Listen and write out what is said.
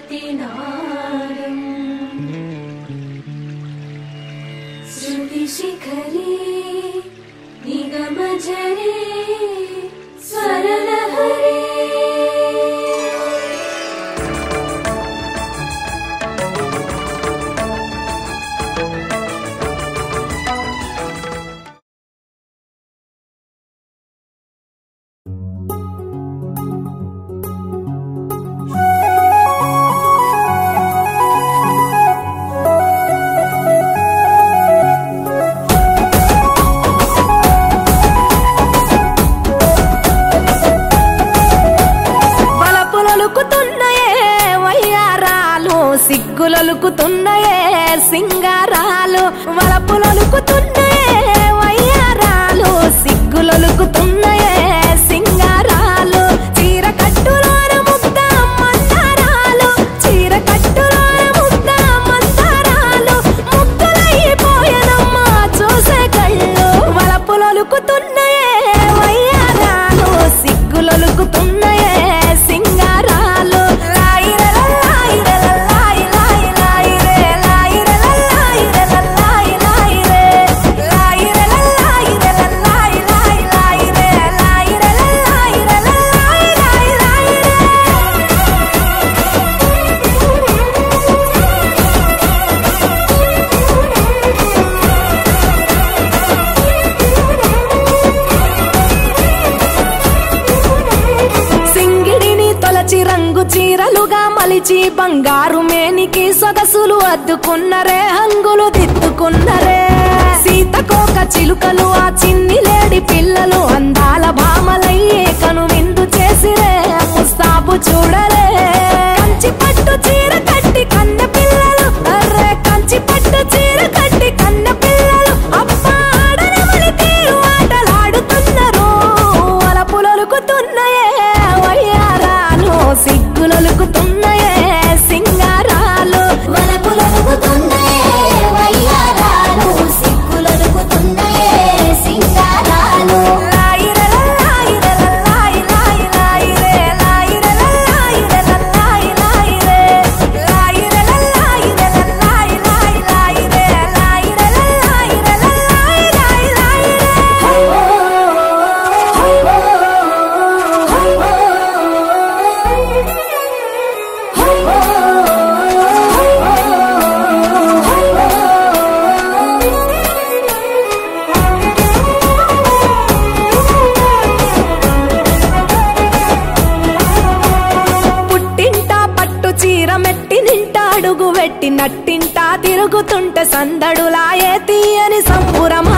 शक्तिनादम् श्रुतिशिखरे निगमजरे स्वरलहरे బలపులొలుకుతున్నాయే వయ్యారాలు సిగ్గులొలుకుతున్నాయే సింగారాలు వలపులొలుకుతున్నాయే వయ్యారాలు సిగ్గులొలుకుతున్నాయే సింగారాలు చీర కట్టులోన ముద్ద మందారాలు చీర కట్టులోన ముద్ద మందారాలు ముగ్గులైపోయానమ్మా చూసే కళ్ళు వలపులొలుకుతున్నాయే వయ్యారాలు సిగ్గులొలుకుతున్నాయే సింగారాలు లాయిరల లాయిరల లాయి లాయి లాయిరే లాయిరల లాయిరల లాయి లాయిరే లాయిరల లాయిరల లాయి లాయి లాయిరే లాయిరల లాయిరల లాయి లాయి లాయిరే సింగిడిని తొలచి రంగు చీరలుగా మలిచి బంగారు మేనికి సొగసులు అద్దుకున్నరే హంగులు దిద్దుకున్నరే సీతకోక చిలుకలు ఆ చిన్ని లేడి పిల్లలు అందాల భామలయ్యే కను విందు చేసిరే ముస్తాబు చూడరే కంచి పట్టు చీర కట్టి కన్న పిల్లలు అర్రే కంచి పట్టు చీర కట్టి కన్న పిల్లలు అబ్బా ఆడనమని తీరు ఆటలాడుతున్నారు వలపులొలుకుతున్నాయే వయ్యారాలు సిగ్గులొలుకుతున్నాయే సింగారాలు వలపులొలుకుతున్నాయే వయ్యారాలు సిగ్గులొలుకుతున్నాయే సింగారాలు లాయిరల లాయిరల లాయి లాయి లాయిరే లాయిరల లాయిరల లాయి లాయిరే లాయిరల లాయిరల లాయి లాయి లాయిరే లాయిరల లాయిరల లాయి లాయి పుట్టింట పట్టు చీర మెట్టి నింట అడుగు వెట్టి నట్టింట తిరుగుతుంటే సందడులాయే తీయని సంబురం